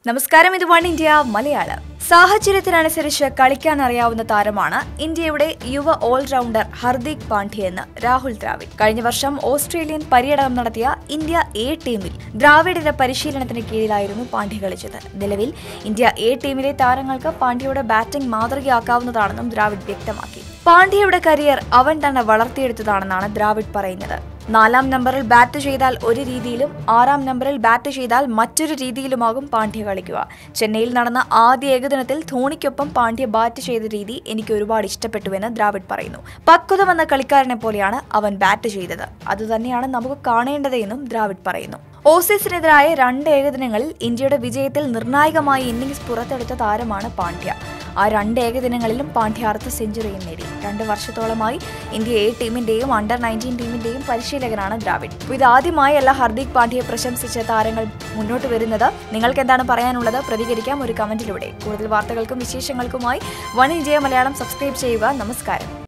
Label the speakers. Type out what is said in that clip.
Speaker 1: നമസ്കാരം ഇത് one India Malayalam സാഹചര്യത്തിനനുസരിച്ച് കളിക്കാൻ അറിയാവുന്ന താരമാണ് ഇന്ത്യയുടെ യുവ ഓൾറൗണ്ടർ ഹർദിക് പാണ്ഡ്യ എന്ന് രാഹുൽ ദ്രാവിഡ് കഴിഞ്ഞ വർഷം ഓസ്ട്രേലിയൻ പര്യടനം നടത്തിയ ഇന്ത്യ എ ടീമിൽ ദ്രാവിഡിന്റെ പരിശീലനത്തിന് കീഴിലായിരുന്നു പാണ്ഡ്യ കളിച്ചത് നിലവിൽ ഇന്ത്യ എ ടീമിലെ താരങ്ങൾക്ക് പാണ്ഡ്യയുടെ ബാറ്റിംഗ് മാതൃകയാക്കാവുന്നതാണെന്നും ദ്രാവിഡ് വ്യക്തമാക്കി പാണ്ഡ്യയുടെ കരിയർ അവൻ തന്നെ വളർത്തിയെടുത്തതാണെന്നാണ് ദ്രാവിഡ് പറയുന്നത് നാലാം നമ്പറിൽ ബാറ്റ് ചെയ്താൽ ഒരു രീതിയിലും ആറാം നമ്പറിൽ ബാറ്റ് ചെയ്താൽ മറ്റൊരു രീതിയിലുമാകും പാണ്ഡ്യ കളിക്കുക ചെന്നൈയിൽ നടന്ന ആദ്യ ഏകദിനത്തിൽ ധോണിക്കൊപ്പം പാണ്ഡ്യ ബാറ്റ് ചെയ്ത രീതി എനിക്ക് ഒരുപാട് ഇഷ്ടപ്പെട്ടുവെന്ന് ദ്രാവിഡ് പറയുന്നു പക്വത വന്ന കളിക്കാരനെ പോലെയാണ് അവൻ ബാറ്റ് ചെയ്തത് അതുതന്നെയാണ് നമുക്ക് കാണേണ്ടത് എന്നും ദ്രാവിഡ് പറയുന്നു ഓസീസിനെതിരായ രണ്ട് ഏകദിനങ്ങളിൽ ഇന്ത്യയുടെ വിജയത്തിൽ നിർണായകമായ ഇന്നിംഗ്സ് പുറത്തെടുത്ത താരമാണ് പാണ്ഡ്യ ആ രണ്ട് ഏകദിനങ്ങളിലും പാണ്ഡ്യ അർദ്ധ സെഞ്ചുറിയും നേടി രണ്ട് വർഷത്തോളമായി ഇന്ത്യ എ ടീമിന്റെയും അണ്ടർ നയൻറ്റീൻ ടീമിന്റെയും പരിശീലകനാണ് ദ്രാവിഡ് അപ്പോൾ ഇതാദ്യമായല്ല ഹർദിക് പാണ്ഡ്യയെ പ്രശംസിച്ച താരങ്ങൾ മുന്നോട്ട് വരുന്നത് നിങ്ങൾക്ക് എന്താണ് പറയാനുള്ളത് പ്രതികരിക്കാം ഒരു കമന്റിലൂടെ കൂടുതൽ വാർത്തകൾക്കും വിശേഷങ്ങൾക്കുമായി വൺ ഇന്ത്യ മലയാളം സബ്സ്ക്രൈബ് ചെയ്യുക നമസ്കാരം